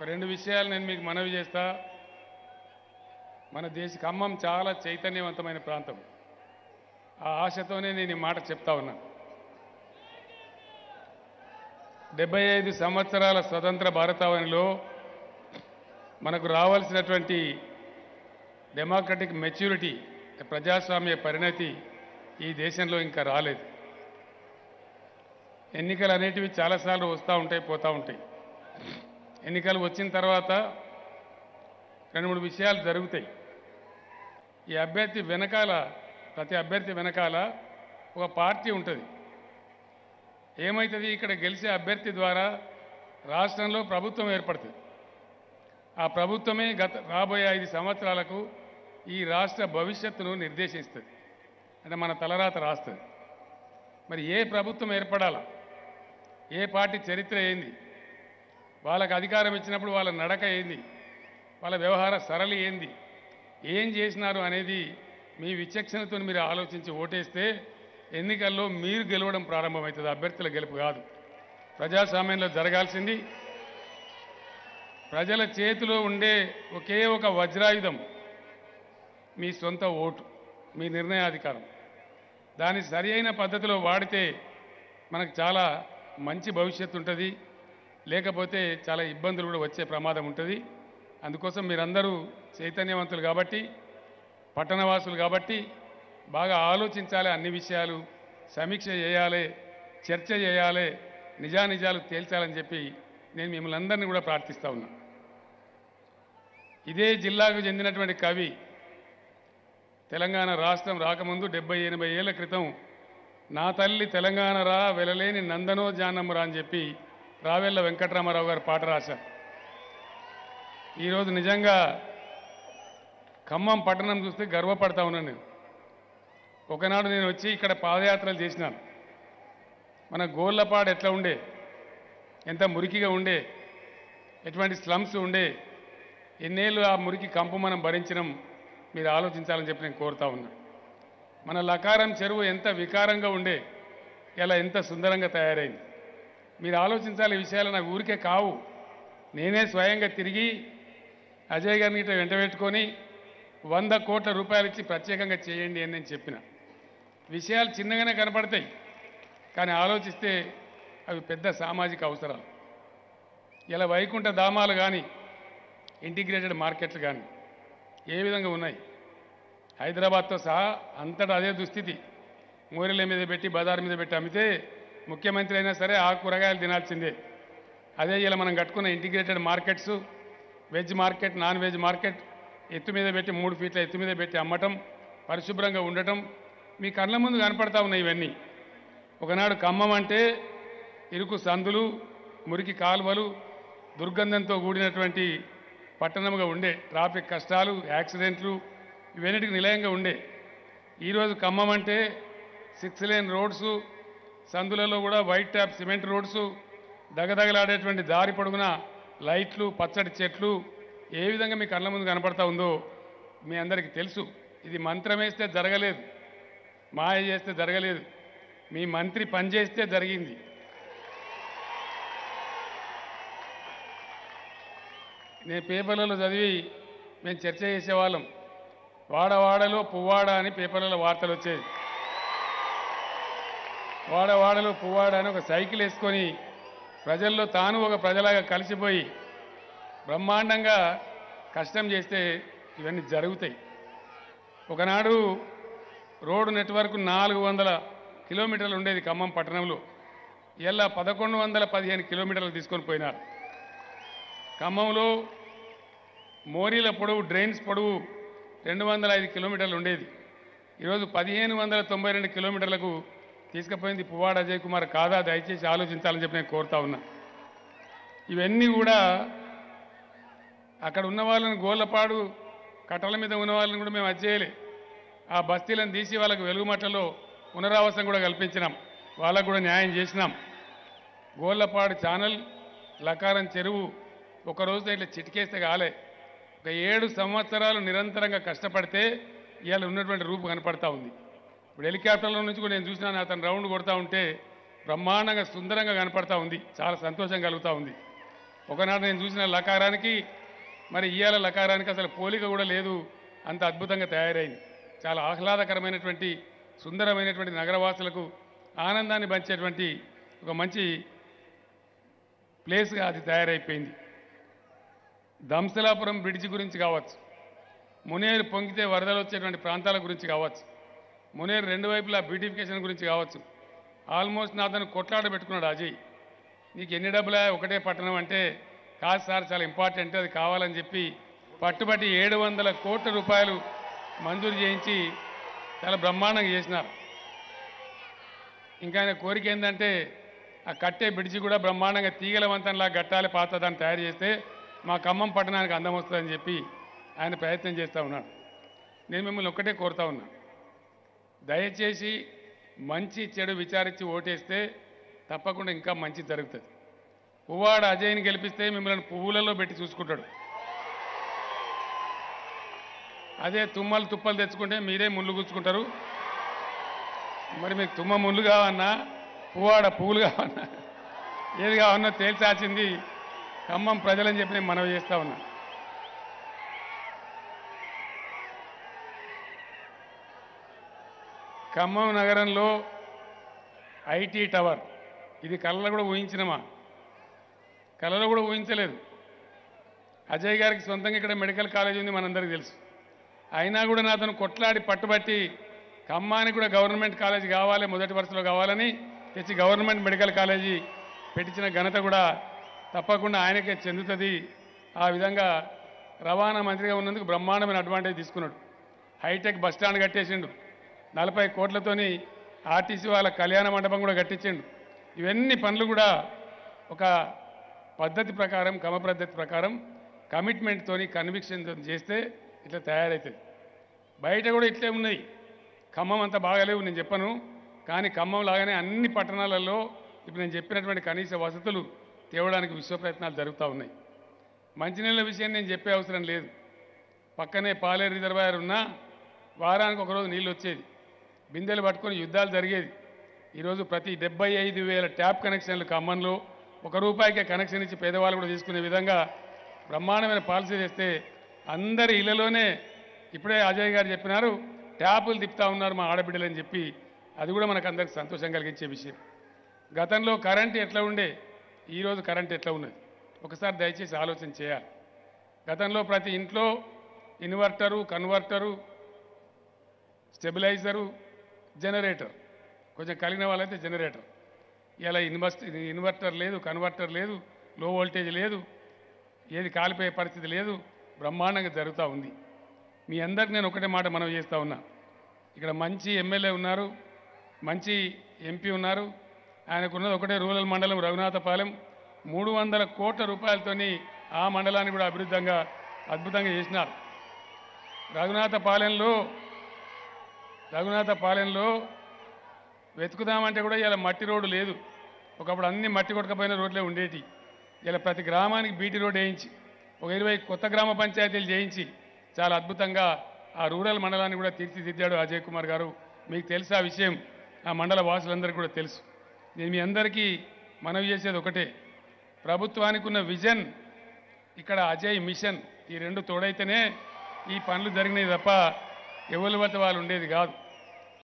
ఒక రెండు విషయాలు నేను మీకు మనవి చేస్తా మన దేశ ఖమ్మం చాలా చైతన్యవంతమైన ప్రాంతం ఆ ఆశతోనే నేను ఈ మాట చెప్తా ఉన్నా డెబ్బై ఐదు సంవత్సరాల స్వతంత్ర భారతావనిలో మనకు రావాల్సినటువంటి డెమోక్రటిక్ మెచ్యూరిటీ ప్రజాస్వామ్య పరిణతి ఈ దేశంలో ఇంకా రాలేదు ఎన్నికలు అనేటివి చాలాసార్లు వస్తూ ఉంటాయి పోతూ ఉంటాయి ఎన్నికలు వచ్చిన తర్వాత రెండు మూడు విషయాలు జరుగుతాయి ఈ అభ్యర్థి వెనకాల ప్రతి అభ్యర్థి వెనకాల ఒక పార్టీ ఉంటుంది ఏమవుతుంది ఇక్కడ గెలిచే అభ్యర్థి ద్వారా రాష్ట్రంలో ప్రభుత్వం ఏర్పడుతుంది ఆ ప్రభుత్వమే గత రాబోయే ఐదు సంవత్సరాలకు ఈ రాష్ట్ర భవిష్యత్తును నిర్దేశిస్తుంది అంటే మన తలరాత రాస్తుంది మరి ఏ ప్రభుత్వం ఏర్పడాలా ఏ పార్టీ చరిత్ర ఏంది వాళ్ళకి అధికారం ఇచ్చినప్పుడు వాళ్ళ నడక ఏంది వాళ్ళ వ్యవహార సరళి ఏంది ఏం చేసినారు అనేది మీ విచక్షణతో మీరు ఆలోచించి ఓటేస్తే ఎన్నికల్లో మీరు గెలవడం ప్రారంభమవుతుంది అభ్యర్థుల గెలుపు కాదు ప్రజాస్వామ్యంలో జరగాల్సింది ప్రజల చేతిలో ఉండే ఒకే ఒక వజ్రాయుధం మీ సొంత ఓటు మీ నిర్ణయాధికారం దాన్ని సరి అయిన పద్ధతిలో వాడితే మనకు చాలా మంచి భవిష్యత్తు ఉంటుంది లేకపోతే చాలా ఇబ్బందులు కూడా వచ్చే ప్రమాదం ఉంటుంది అందుకోసం మీరందరూ చైతన్యవంతులు కాబట్టి పట్టణవాసులు కాబట్టి బాగా ఆలోచించాలి అన్ని విషయాలు సమీక్ష చేయాలి చర్చ చేయాలి నిజానిజాలు తేల్చాలని చెప్పి నేను మిమ్మల్ని అందరినీ కూడా ప్రార్థిస్తా ఉన్నా ఇదే జిల్లాకు చెందినటువంటి కవి తెలంగాణ రాష్ట్రం రాకముందు డెబ్బై ఎనభై ఏళ్ల క్రితం నా తల్లి తెలంగాణ రా వెలలేని నందనో జానమ్మరా అని చెప్పి రావెల్ల వెంకటరామారావు గారు పాట రాశారు ఈరోజు నిజంగా ఖమ్మం పట్టణం చూస్తే గర్వపడతా ఉన్నాను నేను ఒకనాడు నేను వచ్చి ఇక్కడ పాదయాత్రలు చేసినాను మన గోళ్ళపాడు ఎట్లా ఉండే ఎంత మురికిగా ఉండే ఎటువంటి స్లమ్స్ ఉండే ఎన్నేళ్ళు ఆ మురికి కంపు మనం భరించడం మీరు ఆలోచించాలని చెప్పి నేను కోరుతా ఉన్నా మన లకారం చెరువు ఎంత వికారంగా ఉండే ఇలా ఎంత సుందరంగా తయారైంది మీరు ఆలోచించాలి ఈ విషయాలు నాకు ఊరికే కావు నేనే స్వయంగా తిరిగి అజయ్ గారిని ఇట్లా వెంట పెట్టుకొని వంద కోట్ల రూపాయలు ఇచ్చి ప్రత్యేకంగా చేయండి అని నేను చెప్పిన విషయాలు చిన్నగానే కనపడతాయి కానీ ఆలోచిస్తే అవి పెద్ద సామాజిక అవసరాలు ఇలా వైకుంఠ ధామాలు కానీ ఇంటిగ్రేటెడ్ మార్కెట్లు కానీ ఏ విధంగా ఉన్నాయి హైదరాబాద్తో సహా అంతటా అదే దుస్థితి మూరెల మీద పెట్టి బజార్ మీద పెట్టి అమ్మితే ముఖ్యమంత్రి అయినా సరే ఆ కూరగాయలు తినాల్సిందే అదే ఇలా మనం కట్టుకున్న integrated markets veg market non veg market ఎత్తు మీద పెట్టి మూడు ఫీట్ల ఎత్తు మీద పెట్టి అమ్మటం పరిశుభ్రంగా ఉండటం మీ కళ్ళ ముందు కనపడతా ఉన్నాయి ఇవన్నీ ఒకనాడు ఖమ్మం అంటే ఇరుకు సందులు మురికి కాలువలు దుర్గంధంతో కూడినటువంటి పట్టణంగా ఉండే ట్రాఫిక్ కష్టాలు యాక్సిడెంట్లు ఇవన్నిటికి నిలయంగా ఉండే ఈరోజు ఖమ్మం అంటే సిక్స్ లేన్ రోడ్సు సందులలో కూడా వైట్ ట్యాప్ సిమెంట్ రోడ్సు దగదగలాడేటువంటి దారి పొడుగున లైట్లు పచ్చడి చెట్లు ఏ విధంగా మీ కళ్ళ ముందు కనపడతా ఉందో మీ అందరికీ తెలుసు ఇది మంత్రం వేస్తే జరగలేదు మాయ చేస్తే జరగలేదు మీ మంత్రి పనిచేస్తే జరిగింది నేను పేపర్లలో చదివి మేము చర్చ చేసేవాళ్ళం వాడవాడలో పువ్వాడ అని పేపర్లలో వార్తలు వచ్చేది వాడవాడలో పువ్వాడ అని ఒక సైకిల్ వేసుకొని ప్రజల్లో తాను ఒక ప్రజలాగా కలిసిపోయి బ్రహ్మాండంగా కష్టం చేస్తే ఇవన్నీ జరుగుతాయి ఒకనాడు రోడ్డు నెట్వర్క్ నాలుగు వందల కిలోమీటర్లు ఉండేది ఖమ్మం పట్టణంలో ఇలా పదకొండు వందల పదిహేను కిలోమీటర్లు తీసుకొని పోయినారు ఖమ్మంలో మోరీల పొడవు డ్రైన్స్ పొడవు రెండు వందల ఐదు కిలోమీటర్లు ఉండేది ఈరోజు పదిహేను వందల తొంభై రెండు కిలోమీటర్లకు తీసుకుపోయింది పువ్వాడ అజయ్ కుమార్ కాదా దయచేసి ఆలోచించాలని చెప్పి నేను కోరుతా ఉన్నా ఇవన్నీ కూడా అక్కడ ఉన్న వాళ్ళని గోళ్ళపాడు కట్టల మీద ఉన్న వాళ్ళని కూడా మేము అచ్చేయలే ఆ బస్తీలను తీసి వాళ్ళకు వెలుగుమట్టలో పునరావాసం కూడా కల్పించినాం వాళ్ళకు కూడా న్యాయం చేసినాం గోళ్ళపాడు ఛానల్ లకారం చెరువు ఒక రోజుతో ఇట్లా చిటికేస్తే కాలే ఒక ఏడు సంవత్సరాలు నిరంతరంగా కష్టపడితే ఇవాళ ఉన్నటువంటి రూపు కనపడతా ఉంది ఇప్పుడు హెలికాప్టర్ల నుంచి కూడా నేను చూసినాను అతను రౌండ్ కొడతా ఉంటే బ్రహ్మాండంగా సుందరంగా కనపడతా ఉంది చాలా సంతోషం కలుగుతూ ఉంది ఒకనాడు నేను చూసిన లకారానికి మరి ఇయ్యాల లకారానికి అసలు పోలిక కూడా లేదు అంత అద్భుతంగా తయారైంది చాలా ఆహ్లాదకరమైనటువంటి సుందరమైనటువంటి నగరవాసులకు ఆనందాన్ని పంచేటువంటి ఒక మంచి ప్లేస్గా అది తయారైపోయింది దంసలాపురం బ్రిడ్జి గురించి కావచ్చు మునేరు పొంగితే వరదలు వచ్చేటువంటి ప్రాంతాల గురించి కావచ్చు మునేరు రెండు వైపులా బ్యూటిఫికేషన్ గురించి కావచ్చు ఆల్మోస్ట్ నా అతను కొట్లాట పెట్టుకున్నాడు అజయ్ నీకు ఎన్ని డబ్బులా ఒకటే పట్టణం అంటే కాదు సార్ చాలా ఇంపార్టెంట్ అది కావాలని చెప్పి పట్టుబట్టి ఏడు వందల కోట్ల రూపాయలు మంజూరు చేయించి చాలా బ్రహ్మాండంగా చేసినారు ఇంకా ఆయన కోరిక ఏంటంటే ఆ కట్టే బ్రిడ్జి కూడా బ్రహ్మాండంగా తీగల వంతంలా గట్టాలి పాత దాన్ని తయారు చేస్తే మా ఖమ్మం పట్టణానికి అందం వస్తుందని చెప్పి ఆయన ప్రయత్నం చేస్తూ ఉన్నాడు నేను మిమ్మల్ని ఒక్కటే కోరుతా ఉన్నా దయచేసి మంచి చెడు విచారించి ఓటేస్తే తప్పకుండా ఇంకా మంచి జరుగుతుంది పువ్వాడ అజయ్ని గెలిపిస్తే మిమ్మల్ని పువ్వులలో పెట్టి చూసుకుంటాడు అదే తుమ్మలు తుప్పలు తెచ్చుకుంటే మీరే ముళ్ళు గుచ్చుకుంటారు మరి మీకు తుమ్మ ముళ్ళు కావన్నా పువ్వాడ పువ్వులు కావన్నా ఏది కావన్నా తేల్చాల్సింది ఖమ్మం ప్రజలని చెప్పి నేను మనవి చేస్తా ఉన్నా ఖమ్మం నగరంలో ఐటీ టవర్ ఇది కళ్ళలో కూడా ఊహించినమా కళలో కూడా ఊహించలేదు అజయ్ గారికి సొంతంగా ఇక్కడ మెడికల్ కాలేజ్ ఉంది మనందరికీ తెలుసు అయినా కూడా నా అతను కొట్లాడి పట్టుబట్టి ఖమ్మానికి కూడా గవర్నమెంట్ కాలేజ్ కావాలి మొదటి వరుసలో కావాలని తెచ్చి గవర్నమెంట్ మెడికల్ కాలేజీ పెట్టించిన ఘనత కూడా తప్పకుండా ఆయనకే చెందుతుంది ఆ విధంగా రవాణా మంత్రిగా ఉన్నందుకు బ్రహ్మాండమైన అడ్వాంటేజ్ తీసుకున్నాడు హైటెక్ బస్ స్టాండ్ కట్టేసిండు నలభై కోట్లతోని ఆర్టీసీ వాళ్ళ కళ్యాణ మండపం కూడా కట్టించిండు ఇవన్నీ పనులు కూడా ఒక పద్ధతి ప్రకారం క్రమ పద్ధతి ప్రకారం కమిట్మెంట్తోని కన్విక్షన్తో చేస్తే ఇట్లా తయారవుతుంది బయట కూడా ఇట్లే ఉన్నాయి ఖమ్మం అంత బాగాలేవు నేను చెప్పను కానీ ఖమ్మం లాగానే అన్ని పట్టణాలలో ఇప్పుడు నేను చెప్పినటువంటి కనీస వసతులు తేవడానికి విశ్వ ప్రయత్నాలు జరుగుతూ ఉన్నాయి మంచినీళ్ళ విషయం నేను చెప్పే అవసరం లేదు పక్కనే పాలేరు రిజర్వాయర్ ఉన్నా వారానికి ఒకరోజు నీళ్ళు వచ్చేది బిందెలు పట్టుకొని యుద్ధాలు జరిగేది ఈరోజు ప్రతి డెబ్బై ఐదు వేల ట్యాప్ కనెక్షన్లు ఖమ్మంలో ఒక రూపాయికే కనెక్షన్ ఇచ్చి పేదవాళ్ళు కూడా తీసుకునే విధంగా బ్రహ్మాండమైన పాలసీ చేస్తే అందరి ఇళ్లలోనే ఇప్పుడే అజయ్ గారు చెప్పినారు ట్యాపులు తిప్పుతా ఉన్నారు మా ఆడబిడ్డలు అని చెప్పి అది కూడా మనకు అందరికి సంతోషం కలిగించే విషయం గతంలో కరెంట్ ఎట్లా ఉండే ఈరోజు కరెంట్ ఎట్లా ఉన్నది ఒకసారి దయచేసి ఆలోచన చేయాలి గతంలో ప్రతి ఇంట్లో ఇన్వర్టరు కన్వర్టరు స్టెబిలైజరు జనరేటర్ కొంచెం కలిగిన వాళ్ళైతే జనరేటర్ ఇలా ఇన్వెస్ట్ ఇన్వర్టర్ లేదు కన్వర్టర్ లేదు లో వోల్టేజ్ లేదు ఏది కాలిపోయే పరిస్థితి లేదు బ్రహ్మాండంగా జరుగుతూ ఉంది మీ అందరికి నేను ఒకటే మాట మనం చేస్తూ ఉన్నా ఇక్కడ మంచి ఎమ్మెల్యే ఉన్నారు మంచి ఎంపీ ఉన్నారు ఆయనకున్నది ఒకటే రూరల్ మండలం రఘునాథపాలెం మూడు వందల కోట్ల రూపాయలతోని ఆ మండలాన్ని కూడా అభివృద్ధంగా అద్భుతంగా చేసినారు రఘునాథపాలెంలో రఘునాథపాలెంలో వెతుకుదామంటే కూడా ఇలా మట్టి రోడ్డు లేదు ఒకప్పుడు అన్ని మట్టి కొట్టకపోయిన రోడ్లే ఉండేటి ఇలా ప్రతి గ్రామానికి బీటీ రోడ్ వేయించి ఒక ఇరవై కొత్త గ్రామ పంచాయతీలు చేయించి చాలా అద్భుతంగా ఆ రూరల్ మండలాన్ని కూడా తీర్చిదిద్దాడు అజయ్ కుమార్ గారు మీకు తెలుసు ఆ విషయం ఆ మండల వాసులందరికీ కూడా తెలుసు నేను మీ అందరికీ మనవి చేసేది ఒకటే ప్రభుత్వానికి ఉన్న విజన్ ఇక్కడ అజయ్ మిషన్ ఈ రెండు తోడైతేనే ఈ పనులు జరిగినాయి తప్ప ఎవరి వద్ద వాళ్ళు ఉండేది కాదు